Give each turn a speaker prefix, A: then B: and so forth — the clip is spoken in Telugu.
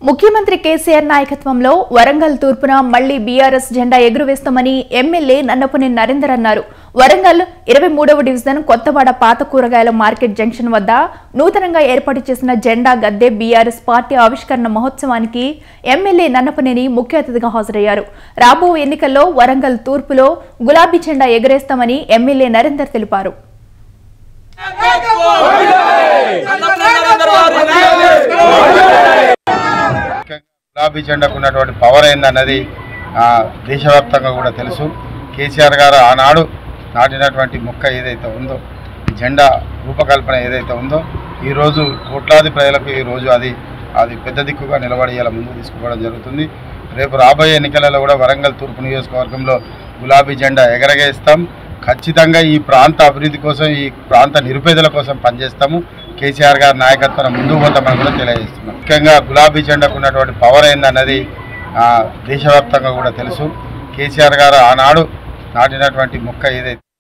A: ముఖ్యమంత్రి కేసీఆర్ నాయకత్వంలో వరంగల్ తూర్పున మళ్లీ బీఆర్ఎస్ జెండా ఎగురవేస్తామని ఎమ్మెల్యే నన్నపుని నరేందర్ అన్నారు వరంగల్ ఇరవై మూడవ డివిజన్ కొత్తవాడ పాత కూరగాయల మార్కెట్ జంక్షన్ వద్ద నూతనంగా ఏర్పాటు చేసిన జెండా గద్దె బీఆర్ఎస్ పార్టీ ఆవిష్కరణ మహోత్సవానికి ఎమ్మెల్యే నన్నపనేని ముఖ్య అతిథిగా హాజరయ్యారు రాబో ఎన్నికల్లో వరంగల్ తూర్పులో గులాబీ జెండా ఎగరేస్తామని ఎమ్మెల్యే నరేందర్ తెలిపారు
B: ముఖ్యంగా గులాబీ జెండాకు ఉన్నటువంటి పవర్ ఏందన్నది ఆ, దేశవ్యాప్తంగా కూడా తెలుసు కేసీఆర్ గారు ఆనాడు నాటినటువంటి మొక్క ఏదైతే ఉందో ఈ జెండా రూపకల్పన ఏదైతే ఉందో ఈరోజు కోట్లాది ప్రజలకు ఈరోజు అది అది పెద్ద దిక్కుగా నిలబడి ఇలా ముందుకు తీసుకుపోవడం జరుగుతుంది రేపు రాబోయే ఎన్నికలలో కూడా వరంగల్ తూర్పు నియోజకవర్గంలో గులాబీ జెండా ఎగరగేస్తాం ఖచ్చితంగా ఈ ప్రాంత అభివృద్ధి కోసం ఈ ప్రాంత నిరుపేదల కోసం పనిచేస్తాము కేసీఆర్ గారి నాయకత్వం ముందుకు పోతామని కూడా తెలియజేస్తున్నాం ముఖ్యంగా గులాబీ జెండాకు ఉన్నటువంటి పవర్ ఏందన్నది ఆ, దేశవ్యాప్తంగా కూడా తెలుసు కేసీఆర్ గారు ఆనాడు నాటినటువంటి మొక్క ఏదైతే